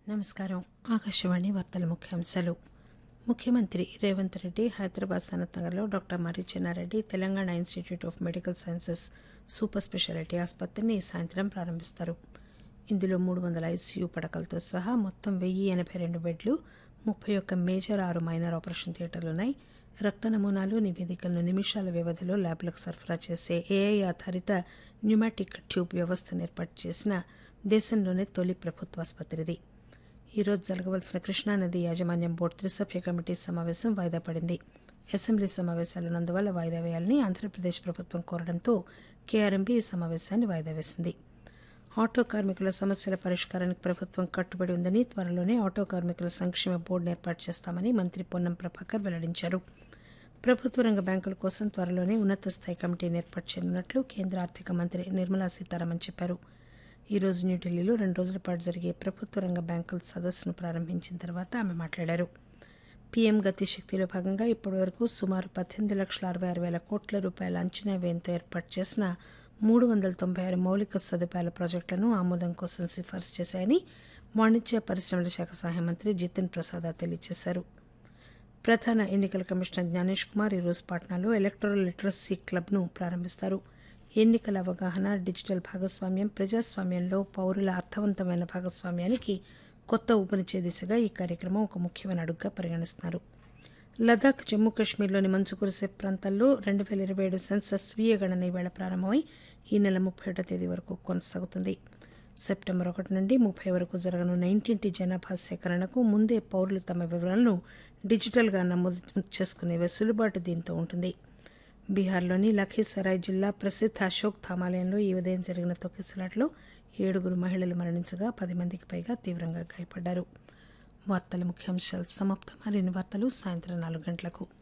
నమస్కారం ఆకాశవాణి వార్తల ముఖ్యాంశాలు ముఖ్యమంత్రి రేవంత్ రెడ్డి హైదరాబాద్ సనత్ నగర్లో doctor Marri Chennareddy Telangana institute of medical sciences super speciality ఆసుపత్రిని ఈ సాయంత్రం ప్రారంభిస్తారు ఇందులో మూడు వందల ఐసీయూ పడకలతో సహా మొత్తం వెయ్యి ఎనభై రెండు బెడ్లు ముప్పై ఒక్క మేజర్ ఆరు మైనర్ ఆపరేషన్ థియేటర్లున్నాయి రక్త నమూనాలు నివేదికలను నిమిషాల వ్యవధిలో ల్యాబ్లకు సరఫరా చేసే ఏఐ ఆధారిత న్యూమాటిక్ ట్యూబ్ వ్యవస్థను ఏర్పాటు చేసిన దేశంలోనే తొలి ప్రభుత్వ ఆసుపత్రిది ఈరోజు జరగవలసిన కృష్ణానది యాజమాన్యం బోర్డు త్రిసభ్య కమిటీ సమావేశం వాయిదా పడింది అసెంబ్లీ సమావేశాలు నందువల్ల వాయిదా వేయాలని ఆంధ్రప్రదేశ్ ప్రభుత్వం కోరడంతో కేఆర్ఎంబీ ఈ సమావేశాన్ని వాయిదా వేసింది ఆటో కార్మికుల సమస్యల పరిష్కారానికి ప్రభుత్వం కట్టుబడి ఉందని త్వరలోనే ఆటో కార్మికుల సంక్షేమ బోర్డును ఏర్పాటు చేస్తామని మంత్రి పొన్నం ప్రభాకర్ వెల్లడించారు ప్రభుత్వ రంగ బ్యాంకుల కోసం త్వరలోనే ఉన్నత స్థాయి కమిటీని ఏర్పాటు చేయనున్నట్లు కేంద్ర ఆర్థిక మంత్రి నిర్మలా సీతారామన్ చెప్పారు ఈ రోజు న్యూఢిల్లీలో రెండు రోజుల పాటు జరిగే ప్రభుత్వ రంగ బ్యాంకుల సదస్సును ప్రారంభించిన తర్వాత ఆమె మాట్లాడారు పీఎం గతి శక్తిలో భాగంగా ఇప్పటివరకు సుమారు పద్దెనిమిది లక్షల అరవై ఆరు వేల కోట్ల రూపాయల అంచనా వ్యయంతో ఏర్పాటు చేసిన మూడు వందల తొంభై ఆరు మౌలిక సదుపాయాల ప్రాజెక్టులను ఆమోదం కోసం సిఫార్సు చేశాయని వాణిజ్య పరిశ్రమల శాఖ సహాయ మంత్రి జితిన్ ప్రసాద్ తెలియజేశారు ప్రధాన ఎన్నికల కమిషనర్ జ్ఞానేష్ కుమార్ ఈరోజు పాట్నాలో ఎలక్టరల్ లిటరసీ క్లబ్ను ప్రారంభిస్తారు ఎన్నికల అవగాహన డిజిటల్ భాగస్వామ్యం ప్రజాస్వామ్యంలో పౌరుల అర్థవంతమైన భాగస్వామ్యానికి కొత్త ఊపిరిచ్చే దిశగా ఈ కార్యక్రమం ఒక ముఖ్యమైన అడుగుగా పరిగణిస్తున్నారు లదాఖ్ జమ్మూ కాశ్మీర్లోని మంచు కురిసే ప్రాంతాల్లో రెండు వేల ఇరవై ఏడు సెన్సస్ స్వీయ గణన ఈవేళ ప్రారంభమై ఈ నెల ముప్పై ఒకటో తేదీ వరకు కొనసాగుతుంది సెప్టెంబర్ ఒకటి నుండి ముప్పై వరకు జరగనున్న ఇంటింటి జనాభా సేకరణకు ముందే పౌరులు తమ వివరాలను డిజిటల్గా నమోదు చేసుకునే వెసులుబాటు దీంతో ఉంటుంది బీహార్లోని లఖీసరాయ్ జిల్లా ప్రసిద్ధ అశోక్ ధామాలయంలో ఈ ఉదయం జరిగిన తొక్కిసలాట్లో ఏడుగురు మహిళలు మరణించగా పది మందికి పైగా తీవ్రంగా గాయపడ్డారు వార్తల ముఖ్యాంశాలు సమాప్తం మరిన్ని వార్తలు సాయంత్రం నాలుగు గంటలకు